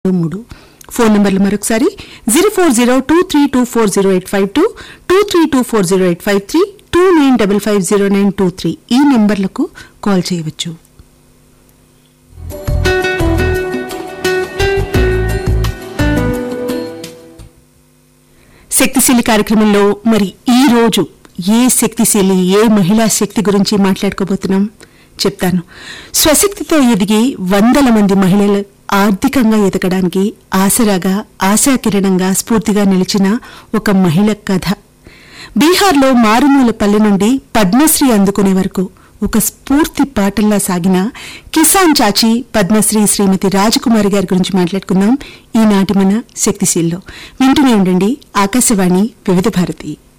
మూడు ఫోన్ నంబర్లు మరొకసారి zero four zero two three two four zero eight five two two three two four zero eight five three two nine double five zero nine two three ఈ నెంబర్లకు call చేయవచ్చు శక్తిశీలి కార్యక్రమంలో మరి ఈ రోజు ఏ శక్తిశీలి ఏ మహిళా శక్తి గురించి మాట్లాడుకోబోతున్నాం చెప్తాను స్వశక్తితో ఎదిగి వందల మంది మహిళలు ఆర్థికంగా ఎదగడానికి ఆసరాగా ఆశాకిరణంగా స్ఫూర్తిగా నిలిచిన ఒక మహిళ కథ బీహార్లో మారుమూల పల్లె నుండి పద్మశ్రీ అందుకునే వరకు ఒక స్ఫూర్తి పాటల్లా సాగిన కిసాన్ చాచి పద్మశ్రీ శ్రీమతి రాజకుమారి గారి గురించి మాట్లాడుకుందాం ఈనాటి మన శక్తిశీల్లో వింటూనే ఉండండి ఆకాశవాణి వివిధ భారతి